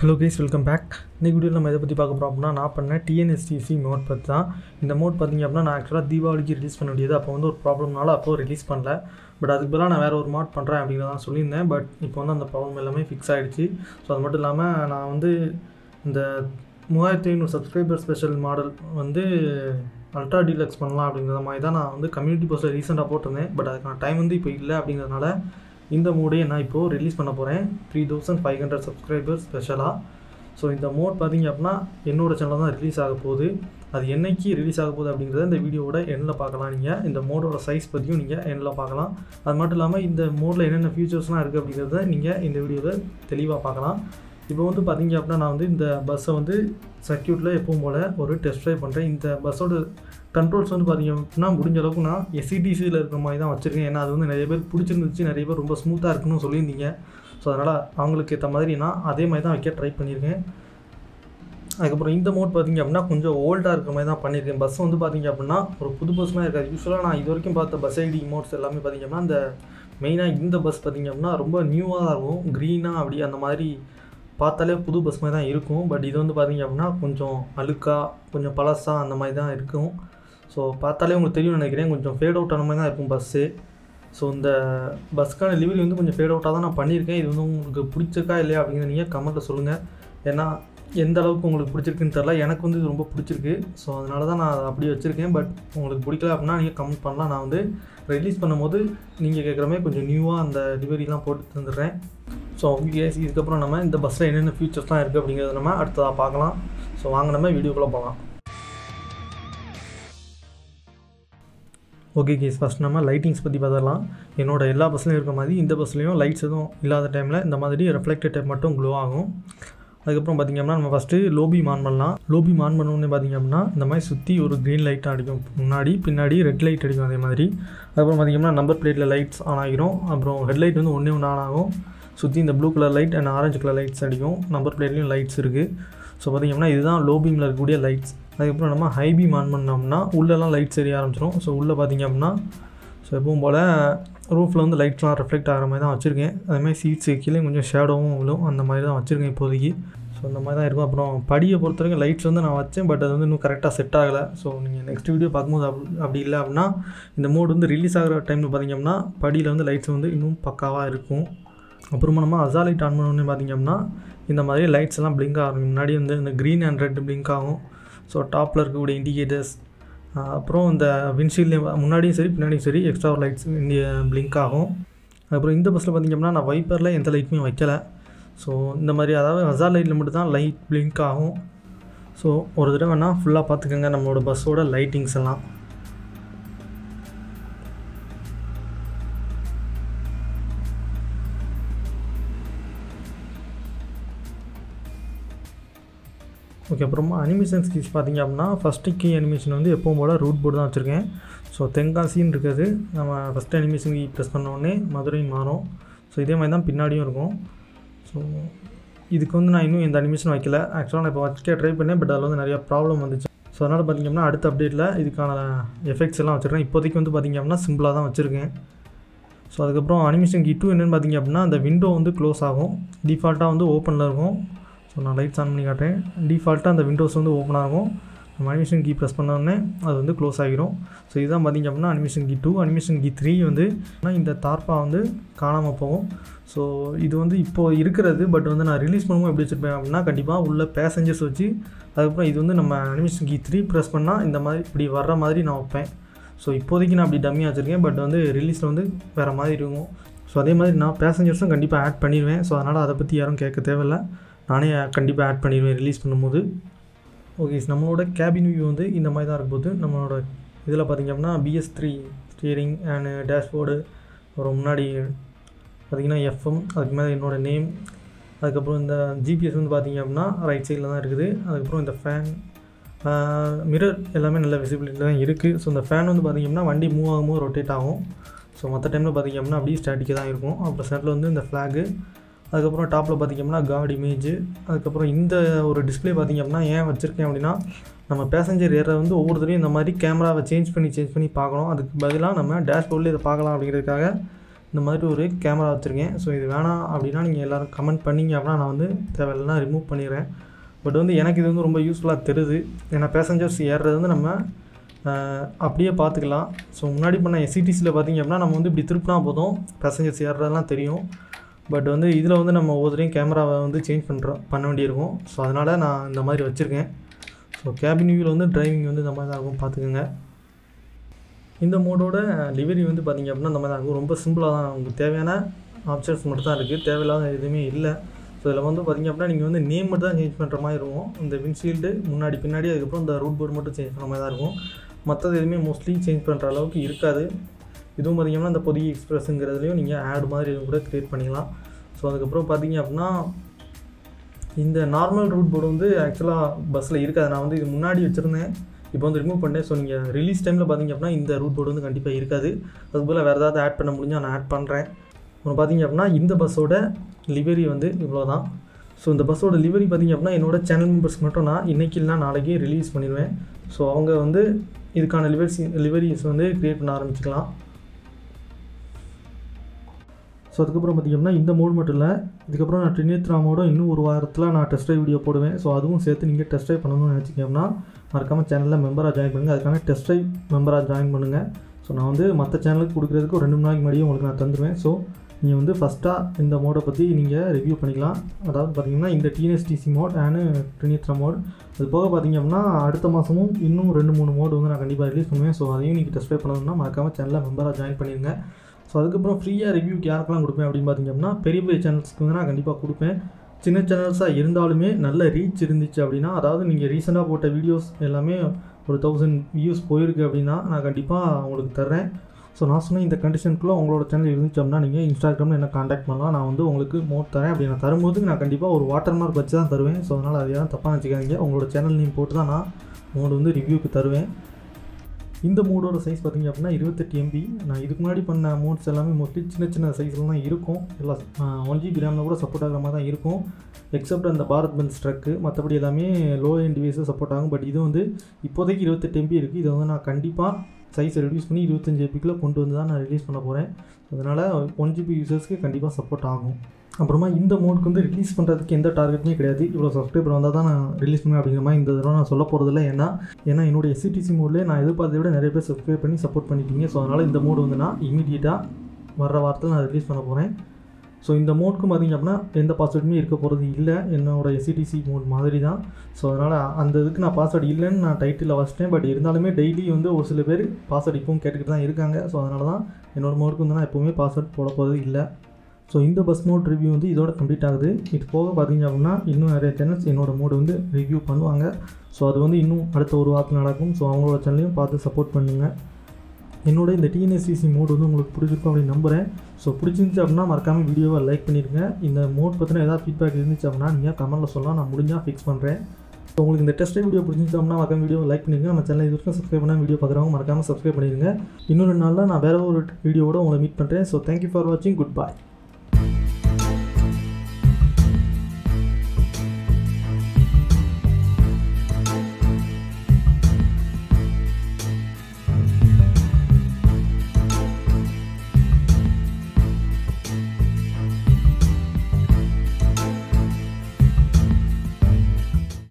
hello guys welcome back இன்னைக்கு வீடியோவில் நம்ம எதை பற்றி பார்க்க போகிறோம் அப்படின்னா நான் பண்ண டிஎன்எஸ்டிசி மோட் பற்றி தான் இந்த மோட் பார்த்தீங்க அப்படின்னா நான் ஆக்சுவலாக தீபாவளிக்கு ரிலீஸ் பண்ண வேண்டியது அப்போ வந்து ஒரு ப்ராப்ளம்னால அப்போ ரிலீஸ் பண்ணல பட் அதுக்கு பதிலாக நான் வேறு ஒரு மாட் பண்ணுறேன் அப்படிங்கிறத தான் சொல்லியிருந்தேன் பட் இப்போ வந்து அந்த ப்ராப்ளம் எல்லாமே ஃபிக்ஸ் ஆகிடுச்சு ஸோ அது மட்டும் இல்லாமல் நான் வந்து இந்த மூவாயிரத்தி ஐநூறு சப்ஸ்கிரைபர் ஸ்பெஷல் மாடல் வந்து அல்ட்ரா டீலக்ஸ் பண்ணலாம் அப்படிங்கிற மாதிரி தான் நான் வந்து கம்யூனிட்டி போஸ்ட்டில் ரீசெண்டாக போட்டிருந்தேன் பட் அதுக்கான டைம் வந்து இப்போ இல்லை அப்படிங்கிறதுனால இந்த மோடே நான் இப்போது ரிலீஸ் பண்ண போகிறேன் three thousand five hundred subscriber ஸ்பெஷலாக ஸோ இந்த மோட் பார்த்தீங்க அப்படின்னா என்னோட சேனல் தான் ரிலீஸ் ஆக போகுது அது என்னைக்கு ரிலீஸ் ஆக போகுது அப்படிங்கிறத இந்த வீடியோவோட எண்ணில் பார்க்கலாம் நீங்கள் இந்த மோடோட சைஸ் பற்றியும் நீங்கள் எண்ணில் பார்க்கலாம் அது மட்டும் இல்லாமல் இந்த மோடில் என்னென்ன ஃபீச்சர்ஸ்லாம் இருக்குது அப்படிங்கிறத நீங்கள் இந்த வீடியோவில் தெளிவாக பார்க்கலாம் இப்போ வந்து பார்த்தீங்க அப்படின்னா நான் வந்து இந்த பஸ்ஸை வந்து சர்க்கியூட்டில் எப்பவும் போல் ஒரு டெஸ்ட் ட்ரைவ் பண்ணுறேன் இந்த பஸ்ஸோட கண்ட்ரோல்ஸ் வந்து பார்த்தீங்க அப்படின்னா முடிஞ்ச அளவுக்கு நான் எஸ்சிடிசியில் இருக்கிற மாதிரி தான் வச்சுருக்கேன் ஏன்னா அது வந்து நிறைய பேர் பிடிச்சிருந்துச்சு நிறைய பேர் ரொம்ப ஸ்மூத்தாக இருக்குன்னு சொல்லியிருந்தீங்க ஸோ அதனால் அவங்களுக்கு ஏற்ற மாதிரி நான் அதே மாதிரி தான் வைக்க ட்ரை பண்ணியிருக்கேன் அதுக்கப்புறம் இந்த மோட் பார்த்தீங்க அப்படின்னா கொஞ்சம் ஓல்டாக இருக்கிற மாதிரி தான் பண்ணியிருக்கேன் பஸ் வந்து பார்த்தீங்க அப்படின்னா ஒரு புது பஸ்லாம் இருக்காது யூஸ்வலாக நான் இது வரைக்கும் பார்த்த பஸ் ஐடி மோட்ஸ் எல்லாமே பார்த்தீங்க அப்படின்னா அந்த மெயினாக இந்த பஸ் பார்த்தீங்க அப்படின்னா ரொம்ப நியூவாக தான் இருக்கும் க்ரீனாக அப்படி அந்த மாதிரி பார்த்தாலே புது பஸ் மாதிரி தான் இருக்கும் பட் இது வந்து பார்த்தீங்க அப்படின்னா கொஞ்சம் அழுக்காக கொஞ்சம் பழசாக அந்த மாதிரி தான் இருக்கும் ஸோ பார்த்தாலே உங்களுக்கு தெரியும் நினைக்கிறேன் கொஞ்சம் ஃபேட் அவுட் ஆன மாதிரி தான் இருக்கும் பஸ்ஸு ஸோ இந்த பஸ்க்கான லிவரி வந்து கொஞ்சம் ஃபேட் அவுட்டாக தான் நான் பண்ணியிருக்கேன் இது வந்து உங்களுக்கு பிடிச்சிருக்கா இல்லையா அப்படிங்கிறத நீங்கள் கமெண்ட்டில் சொல்லுங்கள் ஏன்னா எந்த அளவுக்கு உங்களுக்கு பிடிச்சிருக்குன்னு தெரில எனக்கு வந்து இது ரொம்ப பிடிச்சிருக்கு ஸோ அதனால தான் நான் அதை அப்படியே வச்சுருக்கேன் பட் உங்களுக்கு பிடிக்கல அப்படின்னா நீங்கள் கமெண்ட் பண்ணலாம் நான் வந்து ரிலீஸ் பண்ணும்போது நீங்கள் கேட்குற மாதிரி கொஞ்சம் நியூவாக அந்த லிவரிலாம் போட்டு தந்துடுறேன் ஸோ ஓகே இதுக்கப்புறம் நம்ம இந்த பஸ்ஸில் என்னென்ன ஃபீச்சர்ஸ்லாம் இருக்குது அப்படிங்கிறத நம்ம அடுத்ததாக பார்க்கலாம் ஸோ வாங்க நம்ம வீடியோக்குள்ளே போகலாம் ஓகே கேஸ் ஃபஸ்ட் நம்ம லைட்டிங்ஸ் பற்றி பார்த்துடலாம் என்னோட எல்லா பஸ்லையும் இருக்க மாதிரி இந்த பஸ்லேயும் லைட்ஸ் எதுவும் இல்லாத டைமில் இந்த மாதிரி ரெஃப்ளெக்டட் டைப் மட்டும் க்ளோ ஆகும் அதுக்கப்புறம் பார்த்திங்க அப்படின்னா நம்ம ஃபஸ்ட்டு லோபி ஆன் பண்ணலாம் லோபி ஆன் பண்ணோன்னே பார்த்திங்க அப்படின்னா இந்த மாதிரி சுற்றி ஒரு க்ரீன் லைட் அடிக்கும் முன்னாடி பின்னாடி ரெட் லைட் அடிக்கும் அதே மாதிரி அதுக்கப்புறம் பார்த்திங்கன்னா நம்பர் பிளேட்டில் லைட்ஸ் ஆன் ஆகிரும் அப்புறம் ஹெட்லைட் வந்து ஒன்றே ஒன்று ஆன் ஆகும் சுற்றி இந்த ப்ளூ கலர் லைட் அண்ட் ஆரஞ்சு கலர் லைட்ஸ் அடிக்கும் நம்பர் பிளேட்லேயும் லைட்ஸ் இருக்குது ஸோ பார்த்திங்கன்னா இதுதான் லோ பீமில் இருக்கக்கூடிய லைட்ஸ் அதுக்கப்புறம் நம்ம ஹை பீம் ஆன் பண்ணோம்னா உள்ளெல்லாம் லைட்ஸ் எரிய ஆரம்பிச்சிடும் ஸோ உள்ளே பார்த்திங்க அப்படின்னா ஸோ எப்பவும் போல் ரூஃபில் வந்து லைட்ஸ்லாம் ரிஃப்ளெக்ட் ஆகிற மாதிரி தான் வச்சுருக்கேன் அதேமாதிரி சீட்ஸு கீழே கொஞ்சம் ஷேடோவும் விழும் அந்த மாதிரி தான் வச்சுருக்கேன் இப்போதைக்கு ஸோ இந்த மாதிரி தான் இருக்கும் அப்புறம் படியை பொறுத்த வரைக்கும் லைட்ஸ் வந்து நான் வச்சேன் பட் அது வந்து இன்னும் கரெக்டாக செட் ஆகலை ஸோ நீங்கள் நெக்ஸ்ட் வீடியோ பார்க்கும்போது அப்படி அப்படி இல்லை அப்படின்னா இந்த மோட் வந்து ரிலீஸ் ஆகிற டைமில் பார்த்திங்க அப்படின்னா படியில் வந்து லைட்ஸ் வந்து இன்னும் பக்காவாக இருக்கும் அப்புறமா நம்ம அசா லைட் ஆன் பண்ணோன்னு பார்த்திங்க அப்படின்னா இந்த மாதிரி லைட்ஸ் எல்லாம் பிளிங்க் ஆகும் முன்னாடி வந்து இந்த க்ரீன் அண்ட் ரெட் பிளிங்க் ஆகும் ஸோ டாப்பில் இருக்கக்கூடிய இண்டிகேட்டர்ஸ் அப்புறம் இந்த விண்ட்ஷீல்ட்லேயும் முன்னாடியும் சரி பின்னாடியும் சரி எக்ஸ்ட்ரா லைட்ஸ் இண்டிய பிளிங்க் ஆகும் அப்புறம் இந்த பஸ்ஸில் பார்த்திங்க அப்படின்னா நான் வைப்பரில் எந்த லைட்டுமே வைக்கலை ஸோ இந்த மாதிரி அதாவது ஹசார் லைட்டில் மட்டும் தான் லைட் பிளிங்க் ஆகும் ஸோ ஒரு தடவை வேணால் ஃபுல்லாக பார்த்துக்கோங்க நம்மளோட பஸ்ஸோட லைட்டிங்ஸ் எல்லாம் ஓகே அப்புறமா அனிமேஷன் ஸ்கில்ஸ் பார்த்திங்க அப்படின்னா ஃபஸ்ட்டு கீ அனிமேஷன் வந்து எப்பவும் போல் ரூட் போர்டு தான் வச்சுருக்கேன் ஸோ தென்காசின்னு இருக்குது நம்ம ஃபஸ்ட்டு அனிமேஷன் கீ ப்ரெஸ் பண்ணோடனே மதுரை மாறும் ஸோ இதே மாதிரி தான் பின்னாடியும் இருக்கும் ஸோ இதுக்கு வந்து நான் இன்னும் எந்த அனிமேஷன் வைக்கல ஆக்சுவலாக நான் இப்போ வச்சுக்க ட்ரை பண்ணேன் பட் அதில் வந்து நிறையா ப்ராப்ளம் வந்துச்சு ஸோ அதனால் பார்த்திங்கன்னா அடுத்த அப்டேட்டில் இதுக்கான எஃபெக்ட்ஸ் எல்லாம் வச்சுருக்கேன் இப்போதைக்கு வந்து பார்த்திங்க அப்படின்னா சிம்பிளாக தான் வச்சுருக்கேன் ஸோ அதுக்கப்புறம் அனிமேஷன் கீ டூ என்னென்னு பார்த்திங்க அப்படின்னா அந்த விண்டோ வந்து க்ளோஸ் ஆகும் டிஃபால்ட்டாக வந்து ஓப்பனில் இருக்கும் ஸோ நான் லைட்ஸ் ஆன் பண்ணி காட்டுறேன் டிஃபால்ட்டாக அந்த விண்டோஸ் வந்து ஓப்பன் ஆகும் நம்ம அனிமேஷன் கீ ப்ரெஸ் பண்ணோடனே அது வந்து க்ளோஸ் ஆகிரும் ஸோ இதுதான் பார்த்திங்க அப்படின்னா animation key two animation key three வந்து ஆனால் இந்த தார்ப்பா வந்து காணாமல் போகும் ஸோ இது வந்து இப்போது இருக்கிறது பட் வந்து நான் ரிலீஸ் பண்ணும்போது எப்படி வச்சுருப்பேன் அப்படின்னா கண்டிப்பாக உள்ள பேசஞ்சர்ஸ் வச்சு அதுக்கப்புறம் இது வந்து நம்ம அனிமேஷன் கீ த்ரீ ப்ரெஸ் பண்ணால் இந்த மாதிரி இப்படி வர்ற மாதிரி நான் வைப்பேன் ஸோ இப்போதைக்கு நான் அப்படி டம்மியாக வச்சுருக்கேன் பட் வந்து ரிலீஸில் வந்து வேறு மாதிரி இருக்கும் ஸோ அதே மாதிரி நான் பேசஞ்சர்ஸும் கண்டிப்பாக ஆட் பண்ணிடுவேன் ஸோ அதனால் அதை பற்றி யாரும் கேட்க தேவையில்லை நானே கண்டிப்பாக ஆட் பண்ணிடுவேன் ரிலீஸ் பண்ணும்போது ஓகே நம்மளோட கேபின் வியூ வந்து இந்த மாதிரி தான் இருக்கும்போது நம்மளோட இதில் பார்த்திங்க அப்படின்னா BS three steering and dashboard அப்புறம் முன்னாடி பார்த்திங்கன்னா எஃப்எம் அதுக்கு மேலே என்னோடய நேம் அதுக்கப்புறம் இந்த ஜிபிஎஸ் வந்து பார்த்திங்க அப்படின்னா ரைட் சைடில் தான் இருக்குது அதுக்கப்புறம் இந்த ஃபேன் மிரர் எல்லாமே நல்ல விசிபிலிட்டி தான் இருக்குது ஸோ இந்த ஃபேன் வந்து பார்த்திங்க அப்படின்னா வண்டி மூவ் ஆகும்போது ரொட்டேட் ஆகும் ஸோ மற்ற டைமில் பார்த்திங்க அப்படின்னா அப்படியே ஸ்டாட்டிக்காக தான் இருக்கும் அப்புறம் சென்டரில் வந்து இந்த ஃப்ளாகு அதுக்கப்புறம் டாப்பில் பார்த்திங்க அப்படின்னா காட் இமேஜ் அதுக்கப்புறம் இந்த ஒரு டிஸ்பிளே பார்த்திங்க அப்படின்னா ஏன் வச்சுருக்கேன் அப்படின்னா நம்ம பேசஞ்சர் ஏற வந்து ஒவ்வொருத்தரையும் இந்த மாதிரி கேமராவை சேஞ்ச் பண்ணி சேஞ்ச் பண்ணி பார்க்கணும் அதுக்கு பதிலாக நம்ம டேஷ்போர்டில் இதை பார்க்கலாம் அப்படிங்கிறதுக்காக இந்த மாதிரி ஒரு கேமரா வச்சுருக்கேன் ஸோ இது வேணாம் அப்படின்னா நீங்கள் எல்லோரும் கமெண்ட் பண்ணீங்க அப்படின்னா நான் வந்து தேவையில்லைனா ரிமூவ் பண்ணிடுறேன் பட் வந்து எனக்கு இது வந்து ரொம்ப யூஸ்ஃபுல்லாக தெரியுது ஏன்னா பேசஞ்சர்ஸ் ஏறுறது வந்து நம்ம ஆஹ், அப்படியே பார்த்துக்கலாம் ஸோ முன்னாடி பண்ண எஸ்சிடிசியில் பார்த்தீங்க அப்படின்னா நம்ம வந்து இப்படி திருப்பினா போதும் பேசஞ்சர்ஸ் ஏறுறதெல்லாம் தெரியும் பட் வந்து இதில் வந்து நம்ம ஒவ்வொருத்தரையும் கேமராவை வந்து சேஞ்ச் பண்ணுறோம் பண்ண வேண்டியிருக்கும் ஸோ அதனால் நான் இந்த மாதிரி வச்சுருக்கேன் ஸோ கேபின் வியூவில் வந்து டிரைவிங் வந்து இந்த மாதிரி தான் இருக்கும் பார்த்துக்கோங்க இந்த மோடோட டெலிவரி வந்து பார்த்திங்க அப்படின்னா இந்த மாதிரி தான் இருக்கும் ரொம்ப சிம்பிளாக தான் உங்களுக்கு தேவையான ஆப்ஷன்ஸ் மட்டும் தான் இருக்குது தேவையில்லாத எதுவுமே இல்லை ஸோ இதில் வந்து பார்த்திங்க அப்படின்னா நீங்கள் வந்து நேம் மட்டும் தான் சேஞ்ச் பண்ணுற மாதிரி இருக்கும் இந்த விண்ட்ஷீல்டு முன்னாடி பின்னாடி அதுக்கப்புறம் இந்த ரூட் போர்டு மட்டும் சேஞ்ச் பண்ண மாதிரி தான் இருக்கும் மற்றது எதுவுமே மோஸ்ட்லி சேஞ்ச் பண்ணுற அளவுக்கு இருக்காது இதுவும் பார்த்திங்கன்னா இந்த பொதி எக்ஸ்பிரஸ்ங்கிறதுலையும் நீங்கள் ஆட் மாதிரி எதுவும் கூட க்ரியேட் பண்ணிக்கலாம் ஸோ அதுக்கப்புறம் பார்த்தீங்க அப்படின்னா இந்த நார்மல் ரூட் போர்டு வந்து ஆக்சுவலாக பஸ்ஸில் இருக்காது நான் வந்து இது முன்னாடி வச்சுருந்தேன் இப்போ வந்து ரிமூவ் பண்ணேன் ஸோ நீங்கள் ரிலீஸ் டைமில் பார்த்தீங்க அப்படின்னா இந்த ரூட் போர்டு வந்து கண்டிப்பாக இருக்காது அது போல் வேறு ஏதாவது ஆட் பண்ண முடிஞ்சால் நான் ஆட் பண்ணுறேன் அப்புறம் பார்த்தீங்க அப்படின்னா இந்த பஸ்ஸோட லிவரி வந்து இவ்வளோ தான் ஸோ இந்த பஸ்ஸோட லிவரி பார்த்தீங்க அப்படின்னா என்னோட சேனல் மெம்பர்ஸ்க்கு மட்டும் நான் இன்றைக்கி இல்லைனா நாளைக்கே ரிலீஸ் பண்ணிடுவேன் ஸோ அவங்க வந்து இதுக்கான லிவரிஸ் லிவரிஸ் வந்து க்ரியேட் பண்ண ஆரம்பிச்சுக்கலாம் ஸோ அதுக்கப்புறம் பார்த்திங்கன்னா இந்த மோட் மட்டும் இல்லை இதுக்கப்புறம் நான் ட்ரினித்ரா மோடும் இன்னும் ஒரு வாரத்தில் நான் டெஸ்ட் ட்ரைவ் வீடியோ போடுவேன் ஸோ அதுவும் சேர்த்து நீங்கள் டெஸ்ட் ட்ரைவ் பண்ணணும்னு நினச்சிங்கன்னா மறக்காமல் சேனலில் மெம்பராக ஜாயின் பண்ணுங்கள் அதுக்கான டெஸ்ட் ட்ரைவ் மெம்பராக ஜாயின் பண்ணுங்கள் ஸோ நான் வந்து மற்ற சேனலுக்கு கொடுக்குறதுக்கு ஒரு ரெண்டு மணி நாளைக்கு முன்னாடியே உங்களுக்கு நான் தந்துடுவேன் ஸோ நீங்கள் வந்து ஃபஸ்ட்டாக இந்த மோடை பற்றி நீங்கள் ரிவ்யூ பண்ணிக்கலாம் அதாவது பார்த்தீங்கன்னா இந்த டிஎன்எஸ்டிசி மோட் அண்டு ட்ரினித்ரா மோட் அது போக பார்த்தீங்க அப்படின்னா அடுத்த மாதமும் இன்னும் ரெண்டு மூணு மோடு வந்து நான் கண்டிப்பாக ரிலீஸ் பண்ணுவேன் ஸோ அதையும் நீங்கள் டெஸ்ட் ட்ரைவ் பண்ணணும்னா மறக்காமல் சேனலில் மெம்பராக ஜாயின் பண்ணிடுங்க ஸோ அதுக்கப்புறம் ஃப்ரீயாக ரிவ்யூக்கு யாருக்கெல்லாம் கொடுப்பேன் அப்படின்னு பார்த்தீங்க அப்படின்னா பெரிய பெரிய சேனல்ஸ்க்கு வந்து நான் கண்டிப்பாக கொடுப்பேன் சின்ன சேனல்ஸாக இருந்தாலுமே நல்ல ரீச் இருந்துச்சு அப்படின்னா அதாவது நீங்கள் ரீசெண்டாக போட்ட வீடியோஸ் எல்லாமே ஒரு தௌசண்ட் வியூஸ் போயிருக்கு அப்படின்னா நான் கண்டிப்பாக உங்களுக்கு தர்றேன் ஸோ நான் சொன்ன இந்த கண்டிஷனுக்குள்ளே உங்களோட சேனல் இருந்துச்சு அப்படின்னா நீங்கள் இன்ஸ்டாகிராமில் என்ன காண்டாக்ட் பண்ணலாம் நான் வந்து உங்களுக்கு மோட் தரேன் அப்படி நான் தரும்போது நான் கண்டிப்பாக ஒரு வாட்டர் மார்க் வச்சு தான் தருவேன் ஸோ அதனால் அதை யாரும் தப்பாக நினச்சிக்காதீங்க உங்களோட சேனல் நேம் போட்டு தான் நான் மோடு வந்து ரிவ்யூக்கு தருவேன் இந்த மோடோட சைஸ் பார்த்தீங்க அப்படின்னா இருபத்தெட்டு எம்பி நான் இதுக்கு முன்னாடி பண்ண மோட்ஸ் எல்லாமே மோஸ்ட்லி சின்ன சின்ன சைஸில் தான் இருக்கும் எல்லாம் ஒன் ஜிபி ரேமில் கூட சப்போர்ட் ஆகிற மாதிரி தான் இருக்கும் எக்ஸப்ட் அந்த பாரத் பென்ஸ் ட்ரக்கு மற்றபடி எல்லாமே லோ எண்ட் டிவைஸும் சப்போர்ட் ஆகும் பட் இது வந்து இப்போதைக்கு இருபத்தெட்டு எம்பி இருக்குது இதை வந்து நான் கண்டிப்பாக சைஸை ரெடியூஸ் பண்ணி இருபத்தஞ்சு எம்பிக்குள்ளே கொண்டு வந்து தான் நான் ரிலீஸ் பண்ண போகிறேன் அதனால் ஒன் ஜிபி யூசர்ஸ்க்கு கண்டிப்பாக சப்போர்ட் ஆகும் அப்புறமா இந்த மோடுக்கு வந்து ரிலீஸ் பண்ணுறதுக்கு எந்த டார்கெட்டுமே கிடையாது இவ்வளோ சப்ஸ்கிரைபர் வந்தால் தான் நான் ரிலீஸ் பண்ணுவேன் அப்படிங்கிற மாதிரி இந்த தடவை நான் சொல்ல போகிறதில்ல ஏன்னா ஏன்னா என்னோட எஸ்சிடிசி மோட்லேயே நான் எதிர்பார்த்ததை விட நிறைய பேர் சப்ஸ்கிரைப் பண்ணி சப்போர்ட் பண்ணிட்டீங்க ஸோ அதனால் இந்த மோடு வந்து நான் இமீடியட்டாக வர்ற வாரத்தில் நான் ரிலீஸ் பண்ண போகிறேன் ஸோ இந்த மோட்க்கும் பார்த்தீங்க அப்படின்னா எந்த பாஸ்வேர்டுமே இருக்க போகிறது இல்லை என்னோட எஸ்சிடிசி மோட் மாதிரி தான் ஸோ அதனால் அந்த இதுக்கு நான் பாஸ்வேர்டு இல்லைன்னு நான் டைட்டிலில் வச்சிட்டேன் பட் இருந்தாலுமே டெய்லி வந்து ஒரு சில பேர் பாஸ்வேர்டு இப்பவும் கேட்டுக்கிட்டு தான் இருக்காங்க ஸோ அதனால தான் என்னோட மோடுக்கு வந்து நான் எப்போவுமே பாஸ்வேர்ட் போட போகிறது இல்லை ஸோ இந்த பஸ் மோட் ரிவ்யூ வந்து இதோட கம்ப்ளீட் ஆகுது இது போக பார்த்தீங்க அப்படின்னா இன்னும் நிறைய சேனல்ஸ் என்னோட மோடு வந்து ரிவ்யூ பண்ணுவாங்க ஸோ அது வந்து இன்னும் அடுத்த ஒரு வாரத்தில் நடக்கும் ஸோ அவங்களோட சேனலையும் பார்த்து சப்போர்ட் பண்ணுங்கள் என்னோட இந்த டிஎன்எஸ்சிசி மோட் வந்து உங்களுக்கு பிடிச்சிருக்கும் அப்படின்னு நம்புகிறேன் ஸோ பிடிச்சிருந்துச்சு அப்படின்னா மறக்காமல் வீடியோவை லைக் பண்ணிடுங்க இந்த மோட் பற்றின ஏதாவது ஃபீட்பேக் இருந்துச்சு அப்படின்னா நீங்கள் கமெண்ட்டில் சொல்லலாம் நான் முடிஞ்சால் ஃபிக்ஸ் பண்ணுறேன் ஸோ உங்களுக்கு இந்த டெஸ்ட் வீடியோ பிடிச்சிருந்துச்சு அப்படின்னா மறக்காம வீடியோ லைக் பண்ணிடுங்க நம்ம சேனல் இது வரைக்கும் சப்ஸ்கிரைப் பண்ணால் வீடியோ பார்க்குறவங்க மறக்காமல் சப்ஸ்கிரைப் பண்ணிடுங்க இன்னொரு நாளில் நான் வேறு ஒரு வீடியோவோட உங்களை மீட் பண்ணுறேன் ஸோ தேங்க்யூ ஃபார் வாட்சிங் குட் பை